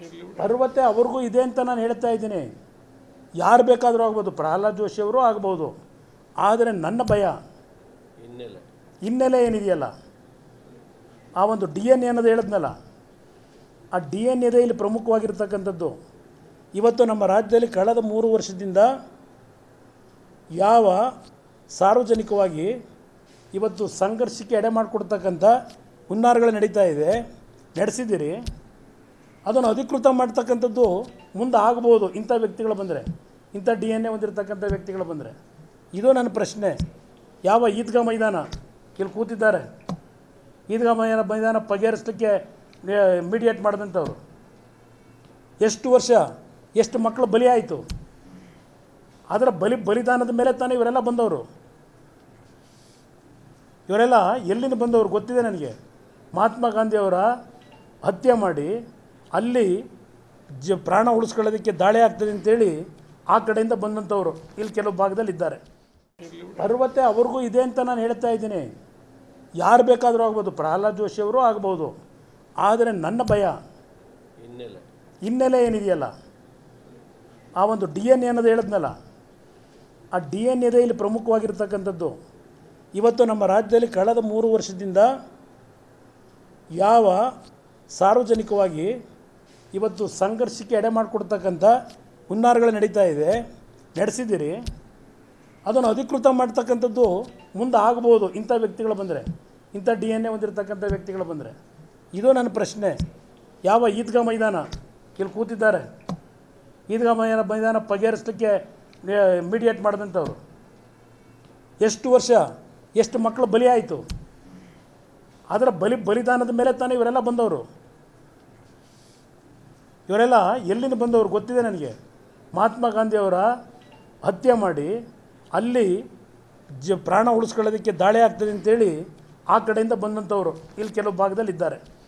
ಅರ್ವತ್ತೆ ಅವ್ರಿಗೂ ಇದೆ ಅಂತ ನಾನು ಹೇಳ್ತಾ ಇದ್ದೀನಿ ಯಾರು ಬೇಕಾದರೂ ಆಗ್ಬೋದು ಪ್ರಹ್ಲಾದ್ ಜೋಶಿ ಅವರು ಆಗ್ಬೋದು ಆದರೆ ನನ್ನ ಭಯ ಹಿನ್ನೆಲೆ ಹಿನ್ನೆಲೆ ಏನಿದೆಯಲ್ಲ ಆ ಒಂದು ಡಿ ಎನ್ ಎ ಅನ್ನೋದು ಹೇಳಿದ್ನಲ್ಲ ಆ ಡಿ ಎನ್ ಎದೆ ಇಲ್ಲಿ ಪ್ರಮುಖವಾಗಿರ್ತಕ್ಕಂಥದ್ದು ಇವತ್ತು ನಮ್ಮ ರಾಜ್ಯದಲ್ಲಿ ಕಳೆದ ಮೂರು ವರ್ಷದಿಂದ ಯಾವ ಸಾರ್ವಜನಿಕವಾಗಿ ಇವತ್ತು ಸಂಘರ್ಷಕ್ಕೆ ಎಡೆ ಮಾಡಿಕೊಡ್ತಕ್ಕಂಥ ಹುನ್ನಾರಗಳು ನಡೀತಾ ಇದೆ ನಡೆಸಿದ್ದೀರಿ ಅದನ್ನು ಅಧಿಕೃತ ಮಾಡ್ತಕ್ಕಂಥದ್ದು ಮುಂದೆ ಆಗ್ಬೋದು ಇಂಥ ವ್ಯಕ್ತಿಗಳು ಬಂದರೆ ಇಂಥ ಡಿ ಎನ್ ಎ ಹೊಂದಿರತಕ್ಕಂಥ ವ್ಯಕ್ತಿಗಳು ಬಂದರೆ ಇದು ನನ್ನ ಪ್ರಶ್ನೆ ಯಾವ ಈದ್ಗಾ ಮೈದಾನ ಇಲ್ಲಿ ಕೂತಿದ್ದಾರೆ ಈದ್ಗಾ ಮೈದಾನ ಮೈದಾನ ಬಗೆಹರಿಸಲಿಕ್ಕೆ ಮೀಡಿಯೇಟ್ ಮಾಡಿದಂಥವ್ರು ಎಷ್ಟು ವರ್ಷ ಎಷ್ಟು ಮಕ್ಕಳು ಬಲಿ ಆಯಿತು ಅದರ ಬಲಿ ಬಲಿದಾನದ ಮೇಲೆ ತಾನೇ ಇವರೆಲ್ಲ ಬಂದವರು ಇವರೆಲ್ಲ ಎಲ್ಲಿಂದ ಬಂದವರು ಗೊತ್ತಿದೆ ನನಗೆ ಮಹಾತ್ಮ ಗಾಂಧಿಯವರ ಹತ್ಯೆ ಮಾಡಿ ಅಲ್ಲಿ ಜ ಪ್ರಾಣ ಉಳಿಸ್ಕೊಳ್ಳೋದಕ್ಕೆ ದಾಳಿ ಆಗ್ತದೆ ಅಂತೇಳಿ ಆ ಕಡೆಯಿಂದ ಬಂದಂಥವ್ರು ಇಲ್ಲಿ ಕೆಲವು ಭಾಗದಲ್ಲಿ ಇದ್ದಾರೆ ಅರ್ವತ್ತೆ ಅವ್ರಿಗೂ ಇದೆ ಅಂತ ನಾನು ಹೇಳ್ತಾ ಇದ್ದೀನಿ ಯಾರು ಬೇಕಾದರೂ ಆಗ್ಬೋದು ಪ್ರಹ್ಲಾದ್ ಜೋಶಿ ಅವರು ಆಗ್ಬೋದು ಆದರೆ ನನ್ನ ಭಯ ಹಿನ್ನೆಲೆ ಹಿನ್ನೆಲೆ ಏನಿದೆಯಲ್ಲ ಆ ಒಂದು ಡಿ ಎನ್ ಎ ಅನ್ನೋದು ಹೇಳಿದ್ನಲ್ಲ ಆ ಡಿ ಎನ್ ಎದೆ ಇಲ್ಲಿ ಪ್ರಮುಖವಾಗಿರ್ತಕ್ಕಂಥದ್ದು ಇವತ್ತು ನಮ್ಮ ರಾಜ್ಯದಲ್ಲಿ ಕಳೆದ ಮೂರು ವರ್ಷದಿಂದ ಯಾವ ಸಾರ್ವಜನಿಕವಾಗಿ ಇವತ್ತು ಸಂಘರ್ಷಕ್ಕೆ ಎಡೆ ಮಾಡಿಕೊಡ್ತಕ್ಕಂಥ ಹುನ್ನಾರಗಳು ನಡೀತಾ ಇದೆ ನಡೆಸಿದ್ದೀರಿ ಅದನ್ನು ಅಧಿಕೃತ ಮಾಡ್ತಕ್ಕಂಥದ್ದು ಮುಂದೆ ಆಗ್ಬೋದು ಇಂಥ ವ್ಯಕ್ತಿಗಳು ಬಂದರೆ ಇಂಥ ಡಿ ಎನ್ ಎ ಹೊಂದಿರತಕ್ಕಂಥ ವ್ಯಕ್ತಿಗಳು ಬಂದರೆ ಇದು ನನ್ನ ಪ್ರಶ್ನೆ ಯಾವ ಈದ್ಗಾ ಮೈದಾನ ಇಲ್ಲಿ ಕೂತಿದ್ದಾರೆ ಈದ್ಗಾ ಮೈದಾನ ಮೈದಾನ ಬಗೆಹರಿಸಲಿಕ್ಕೆ ಮೀಡಿಯೇಟ್ ಮಾಡಿದಂಥವ್ರು ಎಷ್ಟು ವರ್ಷ ಎಷ್ಟು ಮಕ್ಕಳು ಬಲಿ ಆಯಿತು ಅದರ ಬಲಿ ಬಲಿದಾನದ ಮೇಲೆ ತಾನೇ ಇವರೆಲ್ಲ ಬಂದವರು ಇವರೆಲ್ಲ ಎಲ್ಲಿಂದ ಬಂದವರು ಗೊತ್ತಿದೆ ನನಗೆ ಮಹಾತ್ಮ ಗಾಂಧಿಯವರ ಹತ್ಯೆ ಮಾಡಿ ಅಲ್ಲಿ ಜ ಪ್ರಾಣ ಉಳಿಸ್ಕೊಳ್ಳೋದಕ್ಕೆ ದಾಳಿ ಆಗ್ತದೆ ಅಂತೇಳಿ ಆ ಕಡೆಯಿಂದ ಬಂದಂಥವ್ರು ಇಲ್ಲಿ ಕೆಲವು ಭಾಗದಲ್ಲಿ ಇದ್ದಾರೆ